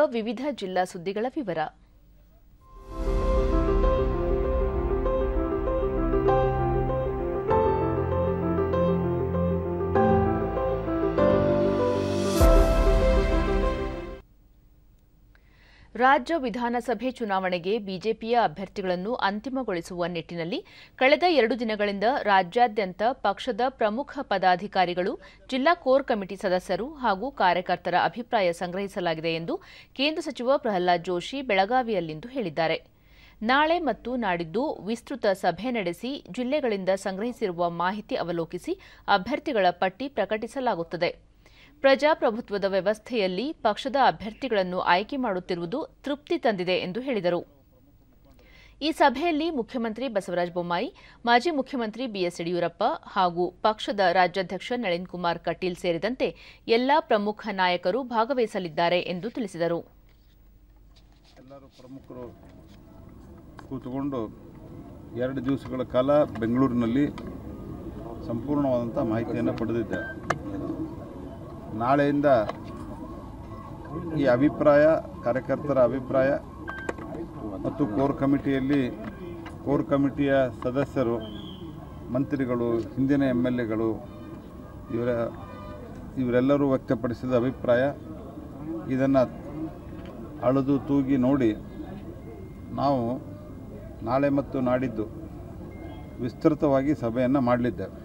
ವಿವಿಧ ಜಿಲ್ಲಾ ಸುದ್ದಿಗಳ ವಿವರ ರಾಜ್ಯ ವಿಧಾನಸಭೆ ಚುನಾವಣೆಗೆ ಬಿಜೆಪಿಯ ಅಭ್ಯರ್ಥಿಗಳನ್ನು ಅಂತಿಮಗೊಳಿಸುವ ನಿಟ್ಟಿನಲ್ಲಿ ಕಳೆದ ಎರಡು ದಿನಗಳಿಂದ ರಾಜ್ಯಾದ್ಯಂತ ಪಕ್ಷದ ಪ್ರಮುಖ ಪದಾಧಿಕಾರಿಗಳು ಜಿಲ್ಲಾ ಕೋರ್ ಕಮಿಟಿ ಸದಸ್ಯರು ಹಾಗೂ ಕಾರ್ಯಕರ್ತರ ಅಭಿಪ್ರಾಯ ಸಂಗ್ರಹಿಸಲಾಗಿದೆ ಎಂದು ಕೇಂದ್ರ ಸಚಿವ ಪ್ರಹ್ಲಾದ್ ಜೋಶಿ ಬೆಳಗಾವಿಯಲ್ಲಿಂದು ಹೇಳಿದ್ದಾರೆ ನಾಳೆ ಮತ್ತು ನಾಡಿದ್ದು ವಿಸ್ತೃತ ಸಭೆ ನಡೆಸಿ ಜಿಲ್ಲೆಗಳಿಂದ ಸಂಗ್ರಹಿಸಿರುವ ಮಾಹಿತಿ ಅವಲೋಕಿಸಿ ಅಭ್ಯರ್ಥಿಗಳ ಪಟ್ಟಿ ಪ್ರಕಟಿಸಲಾಗುತ್ತದೆ ಪ್ರಜಾಪ್ರಭುತ್ವದ ವ್ಯವಸ್ಥೆಯಲ್ಲಿ ಪಕ್ಷದ ಅಭ್ಯರ್ಥಿಗಳನ್ನು ಆಯ್ಕೆ ಮಾಡುತ್ತಿರುವುದು ತೃಪ್ತಿ ತಂದಿದೆ ಎಂದು ಹೇಳಿದರು ಈ ಸಭೆಯಲ್ಲಿ ಮುಖ್ಯಮಂತ್ರಿ ಬಸವರಾಜ ಬೊಮ್ಮಾಯಿ ಮಾಜಿ ಮುಖ್ಯಮಂತ್ರಿ ಬಿಎಸ್ ಯಡಿಯೂರಪ್ಪ ಹಾಗೂ ಪಕ್ಷದ ರಾಜ್ಯಾಧ್ಯಕ್ಷ ನಳಿನ್ ಕುಮಾರ್ ಕಟೀಲ್ ಸೇರಿದಂತೆ ಎಲ್ಲಾ ಪ್ರಮುಖ ನಾಯಕರು ಭಾಗವಹಿಸಲಿದ್ದಾರೆ ಎಂದು ತಿಳಿಸಿದರು ಎಲ್ಲರೂ ಪ್ರಮುಖರು ಕೂತುಕೊಂಡು ಎರಡು ದಿವಸಗಳ ಕಾಲ ಬೆಂಗಳೂರಿನಲ್ಲಿ ಸಂಪೂರ್ಣವಾದಂಥ ಮಾಹಿತಿಯನ್ನು ಪಡೆದಿದ್ದೆ ನಾಳೆಯಿಂದ ಈ ಅಭಿಪ್ರಾಯ ಕಾರ್ಯಕರ್ತರ ಅಭಿಪ್ರಾಯ ಮತ್ತು ಕೋರ್ ಕಮಿಟಿಯಲ್ಲಿ ಕೋರ್ ಕಮಿಟಿಯ ಸದಸ್ಯರು ಮಂತ್ರಿಗಳು ಹಿಂದಿನ ಎಮ್ ಎಲ್ ಎಗಳು ಇವರ ಇವರೆಲ್ಲರೂ ವ್ಯಕ್ತಪಡಿಸಿದ ಅಭಿಪ್ರಾಯ ಇದನ್ನು ಅಳೆದು ತೂಗಿ ನೋಡಿ ನಾವು ನಾಳೆ ಮತ್ತು ನಾಡಿದ್ದು ವಿಸ್ತೃತವಾಗಿ ಸಭೆಯನ್ನು ಮಾಡಲಿದ್ದೇವೆ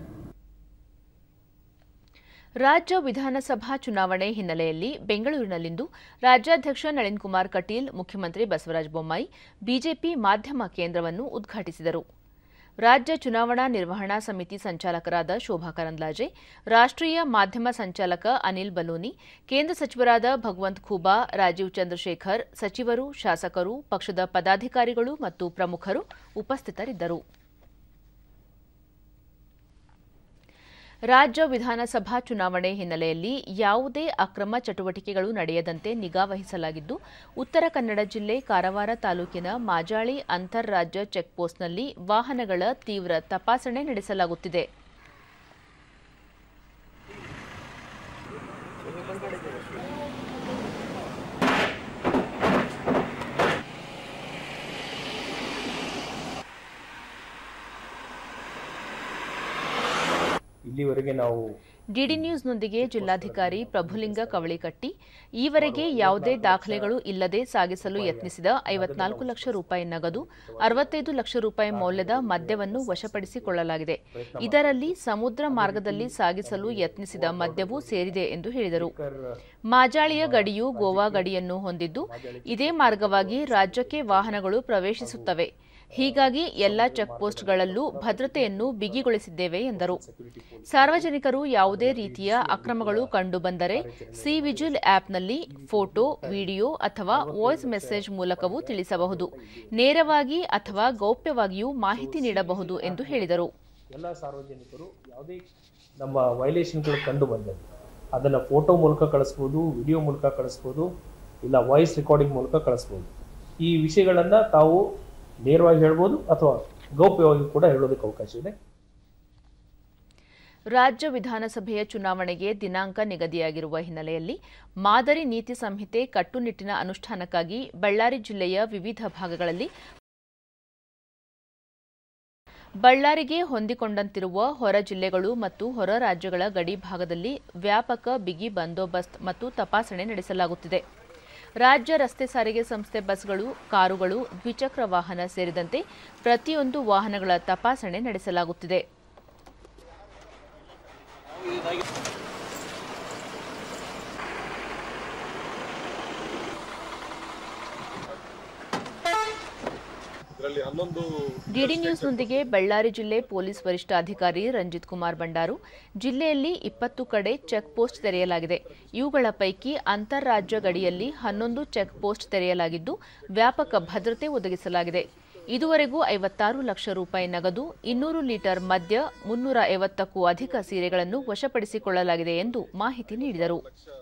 ರಾಜ್ಯ ವಿಧಾನಸಭಾ ಚುನಾವಣೆ ಹಿನ್ನೆಲೆಯಲ್ಲಿ ಬೆಂಗಳೂರಿನಲ್ಲಿಂದು ರಾಜ್ಯಾಧ್ಯಕ್ಷ ನಳಿನ್ ಕುಮಾರ್ ಕಟೀಲ್ ಮುಖ್ಯಮಂತ್ರಿ ಬಸವರಾಜ ಬೊಮ್ಮಾಯಿ ಬಿಜೆಪಿ ಮಾಧ್ಯಮ ಕೇಂದ್ರವನ್ನು ಉದ್ಘಾಟಿಸಿದರು ರಾಜ್ಯ ಚುನಾವಣಾ ನಿರ್ವಹಣಾ ಸಮಿತಿ ಸಂಚಾಲಕರಾದ ಶೋಭಾ ಕರಂದ್ಲಾಜೆ ರಾಷ್ಟ್ರೀಯ ಮಾಧ್ಯಮ ಸಂಚಾಲಕ ಅನಿಲ್ ಬಲೂನಿ ಕೇಂದ್ರ ಸಚಿವರಾದ ಭಗವಂತ್ ಖೂಬಾ ರಾಜೀವ್ ಚಂದ್ರಶೇಖರ್ ಸಚಿವರು ಶಾಸಕರು ಪಕ್ಷದ ಪದಾಧಿಕಾರಿಗಳು ಮತ್ತು ಪ್ರಮುಖರು ಉಪಸ್ಥಿತರಿದ್ದರು ರಾಜ್ಯ ವಿಧಾನಸಭಾ ಚುನಾವಣೆ ಹಿನ್ನೆಲೆಯಲ್ಲಿ ಯಾವುದೇ ಅಕ್ರಮ ಚಟುವಟಿಕೆಗಳು ನಡೆಯದಂತೆ ನಿಗಾ ವಹಿಸಲಾಗಿದ್ದು ಉತ್ತರ ಕನ್ನಡ ಜಿಲ್ಲೆ ಕಾರವಾರ ತಾಲೂಕಿನ ಮಾಜಾಳಿ ಅಂತಾರಾಜ್ಯ ಚೆಕ್ಪೋಸ್ಟ್ನಲ್ಲಿ ವಾಹನಗಳ ತೀವ್ರ ತಪಾಸಣೆ ನಡೆಸಲಾಗುತ್ತಿದೆ ಇಲ್ಲಿವರೆಗೆ ನಾವು ಡಿಡಿ ನ್ಯೂಸ್ನೊಂದಿಗೆ ಜಿಲ್ಲಾಧಿಕಾರಿ ಪ್ರಭುಲಿಂಗ ಕವಳಿಕಟ್ಟಿ ಈವರೆಗೆ ಯಾವುದೇ ದಾಖಲೆಗಳು ಇಲ್ಲದೆ ಸಾಗಿಸಲು ಯತ್ನಿಸಿದ ಐವತ್ನಾಲ್ಕು ಲಕ್ಷ ರೂಪಾಯಿ ನಗದು ಅರವತ್ತೈದು ಲಕ್ಷ ರೂಪಾಯಿ ಮೌಲ್ಯದ ಮದ್ಯವನ್ನು ವಶಪಡಿಸಿಕೊಳ್ಳಲಾಗಿದೆ ಇದರಲ್ಲಿ ಸಮುದ್ರ ಮಾರ್ಗದಲ್ಲಿ ಸಾಗಿಸಲು ಯತ್ನಿಸಿದ ಮದ್ಯವೂ ಸೇರಿದೆ ಎಂದು ಹೇಳಿದರು ಮಾಜಾಳಿಯ ಗಡಿಯು ಗೋವಾ ಗಡಿಯನ್ನು ಹೊಂದಿದ್ದು ಇದೇ ಮಾರ್ಗವಾಗಿ ರಾಜ್ಯಕ್ಕೆ ವಾಹನಗಳು ಪ್ರವೇಶಿಸುತ್ತವೆ ಹೀಗಾಗಿ ಎಲ್ಲ ಚೆಕ್ಪೋಸ್ಟ್ಗಳಲ್ಲೂ ಭದ್ರತೆಯನ್ನು ಬಿಗಿಗೊಳಿಸಿದ್ದೇವೆ ಎಂದರು ಸಾರ್ವಜನಿಕರು ಯಾವುದೇ ರೀತಿಯ ಅಕ್ರಮಗಳು ಕಂಡುಬಂದರೆ ಸಿ ವಿಜಿಲ್ ಆಪ್ನಲ್ಲಿ ಫೋಟೋ ವಿಡಿಯೋ ಅಥವಾ ವಾಯ್ಸ್ ಮೆಸೇಜ್ ಮೂಲಕವೂ ತಿಳಿಸಬಹುದು ನೇರವಾಗಿ ಅಥವಾ ಗೌಪ್ಯವಾಗಿಯೂ ಮಾಹಿತಿ ನೀಡಬಹುದು ಎಂದು ಹೇಳಿದರು ಎಲ್ಲ ಸಾರ್ವಜನಿಕರು ಯಾವುದೇ ನಮ್ಮ ವೈಲೇಷನ್ಗಳು ಕಂಡು ಬಂದಲ್ಲಿ ಅದನ್ನು ಫೋಟೋ ಮೂಲಕ ಕಳಿಸ್ಬೋದು ವಿಡಿಯೋ ಮೂಲಕ ಕಳಿಸ್ಬೋದು ಇಲ್ಲ ವಾಯ್ಸ್ ರೆಕಾರ್ಡಿಂಗ್ ಮೂಲಕ ಕಳಿಸ್ಬೋದು ಈ ವಿಷಯಗಳನ್ನು ತಾವು ನೇರವಾಗಿ ಹೇಳ್ಬೋದು ಅಥವಾ ಗೌಪ್ಯವಾಗಿ ಕೂಡ ಹೇಳೋದಕ್ಕೆ ಅವಕಾಶ ಇದೆ ರಾಜ್ಯ ವಿಧಾನಸಭೆಯ ಚುನಾವಣೆಗೆ ದಿನಾಂಕ ನಿಗದಿಯಾಗಿರುವ ಹಿನ್ನೆಲೆಯಲ್ಲಿ ಮಾದರಿ ನೀತಿ ಸಂಹಿತೆ ಕಟ್ಟುನಿಟ್ಟಿನ ಅನುಷ್ಠಾನಕ್ಕಾಗಿ ಬಳ್ಳಾರಿ ಜಿಲ್ಲೆಯ ವಿವಿಧ ಭಾಗಗಳಲ್ಲಿ ಬಳ್ಳಾರಿಗೆ ಹೊಂದಿಕೊಂಡಂತಿರುವ ಹೊರ ಜಿಲ್ಲೆಗಳು ಮತ್ತು ಹೊರ ರಾಜ್ಯಗಳ ಗಡಿ ಭಾಗದಲ್ಲಿ ವ್ಯಾಪಕ ಬಿಗಿ ಬಂದೋಬಸ್ತ್ ಮತ್ತು ತಪಾಸಣೆ ನಡೆಸಲಾಗುತ್ತಿದೆ ರಾಜ್ಯ ರಸ್ತೆ ಸಾರಿಗೆ ಸಂಸ್ಥೆ ಬಸ್ಗಳು ಕಾರುಗಳು ದ್ವಿಚಕ್ರ ವಾಹನ ಸೇರಿದಂತೆ ಪ್ರತಿಯೊಂದು ವಾಹನಗಳ ತಪಾಸಣೆ ನಡೆಸಲಾಗುತ್ತಿದೆ ಇದರಲ್ಲಿ ಹನ್ನೊಂದು ಡಿಡಿ ನ್ಯೂಸ್ನೊಂದಿಗೆ ಬಳ್ಳಾರಿ ಜಿಲ್ಲೆ ಪೊಲೀಸ್ ವರಿಷ್ಠಾಧಿಕಾರಿ ರಂಜಿತ್ ಕುಮಾರ್ ಬಂಡಾರು ಜಿಲ್ಲೆಯಲ್ಲಿ ಇಪ್ಪತ್ತು ಕಡೆ ಚೆಕ್ ಪೋಸ್ಟ್ ತೆರೆಯಲಾಗಿದೆ ಇವುಗಳ ಪೈಕಿ ಅಂತಾರಾಜ್ಯ ಗಡಿಯಲ್ಲಿ ಹನ್ನೊಂದು ಚೆಕ್ ಪೋಸ್ಟ್ ತೆರೆಯಲಾಗಿದ್ದು ವ್ಯಾಪಕ ಭದ್ರತೆ ಒದಗಿಸಲಾಗಿದೆ ಇದುವರೆಗೂ ಐವತ್ತಾರು ಲಕ್ಷ ರೂಪಾಯಿ ನಗದು ಇನ್ನೂರು ಲೀಟರ್ ಮದ್ಯ ಮುನ್ನೂರ ಐವತ್ತಕ್ಕೂ ಅಧಿಕ ಸೀರೆಗಳನ್ನು ವಶಪಡಿಸಿಕೊಳ್ಳಲಾಗಿದೆ ಎಂದು ಮಾಹಿತಿ ನೀಡಿದರು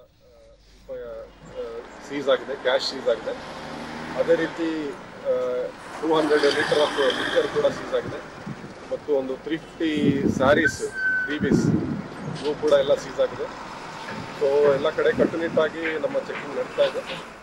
ಸೀಸ್ ಆಗಿದೆ ಕ್ಯಾಶ್ ಸೀಸ್ ಆಗಿದೆ ಅದೇ ರೀತಿ two hundred litre of liquor ಕೂಡ ಸೀಸ್ ಆಗಿದೆ ಮತ್ತು ಒಂದು ತ್ರೀ ಫಿಫ್ಟಿ ಸ್ಯಾರೀಸ್ ಬೀಸ್ ಇವು ಕೂಡ ಎಲ್ಲ ಸೀಸ್ ಆಗಿದೆ ಸೊ ಎಲ್ಲ ಕಡೆ ಕಟ್ಟುನಿಟ್ಟಾಗಿ ನಮ್ಮ ಚೆಕಿಂಗ್ ನಡೀತಾ ಇದೆ